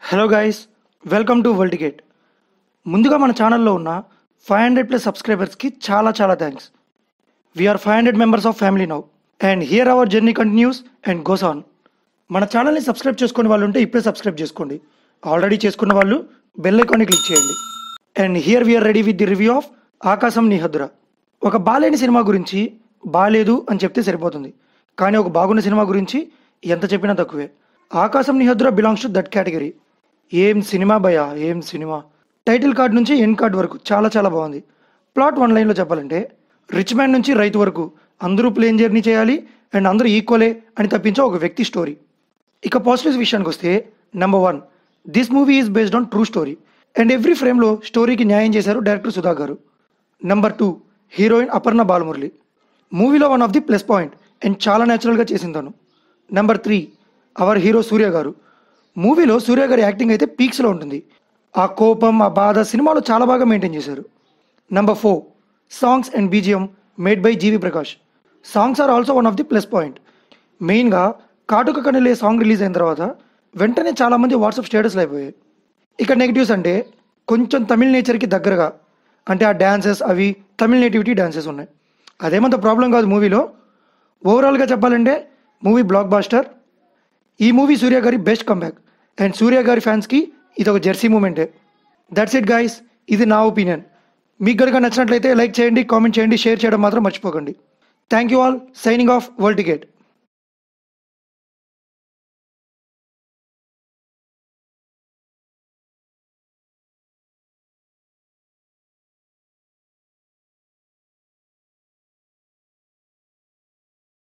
hello guys welcome to world ticket ముందుగా మన ఛానల్లో ఉన్న ఫైవ్ హండ్రెడ్ ప్లస్ సబ్స్క్రైబర్స్కి చాలా చాలా thanks we're five hundred members of family now and here our journey continues and goes on మన ఛానల్ని సబ్స్క్రైబ్ చేసుకునే వాళ్ళు ఉంటే ఇప్పుడే సబ్స్క్రైబ్ చేసుకోండి ఆల్రెడీ చేసుకున్న వాళ్ళు బెల్ ఐకాన్ని క్లిక్ చేయండి and here we're ready with the review of Aakasam Neehaddura ఒక బాలేని సినిమా గురించి బాలేదు అని చెప్తే సరిపోతుంది కానీ ఒక బాగున్న సినిమా గురించి ఎంత చెప్పినా తక్కువే Aakasam Neehaddura belongs to that category ఏం సినిమా భయ ఏం సినిమా టైటిల్ కార్డ్ నుంచి ఎండ్ కార్డ్ వరకు చాలా చాలా బాగుంది ప్లాట్ వన్ లైన్లో చెప్పాలంటే రిచ్ మ్యాన్ నుంచి రైతు వరకు అందరూ ప్లేన్ జర్నీ చేయాలి అండ్ అందరూ ఈక్వలే అని తప్పించే ఒక వ్యక్తి స్టోరీ ఇక పాజిటివ్స్ విషయానికి వస్తే number one this movie is based on true story and every ఫ్రేమ్లో స్టోరీకి న్యాయం చేశారు డైరెక్టర్ సుధా గారు number two heroine Aparna Balamurali మూవీలో one of the plus point and చాలా న్యాచురల్గా చేసింది తను number three our hero Suriya గారు మూవీలో సూర్య గారి యాక్టింగ్ అయితే పీక్స్లో ఉంటుంది ఆ కోపం ఆ బాధ సినిమాలో చాలా బాగా మెయింటైన్ చేశారు number four songs and BGM made by GV Prakash songs are also one of the plus point మెయిన్గా కాటుక కనులే సాంగ్ రిలీజ్ అయిన తర్వాత వెంటనే చాలామంది వాట్సాప్ స్టేటస్లు అయిపోయాయి ఇక నెగిటివ్స్ అంటే కొంచెం తమిళ నేచర్కి దగ్గరగా అంటే ఆ డ్యాన్సెస్ అవి తమిళ నేటివిటీ డ్యాన్సెస్ ఉన్నాయి అదేమంత ప్రాబ్లం కాదు మూవీలో ఓవరాల్గా చెప్పాలంటే మూవీ బ్లాక్ బాస్టర్ ఈ మూవీ సూర్య గారి బెస్ట్ కంబ్యాక్ అండ్ సూర్య గారి ఫ్యాన్స్కి ఇది ఒక జెర్సీ మూమెంటే దట్స్ ఇట్ గైస్ ఇది నా ఒపీనియన్ మీకు కనుక నచ్చినట్లయితే లైక్ చేయండి కామెంట్ చేయండి షేర్ చేయడం మాత్రం మర్చిపోకండి thank you all signing off world ticket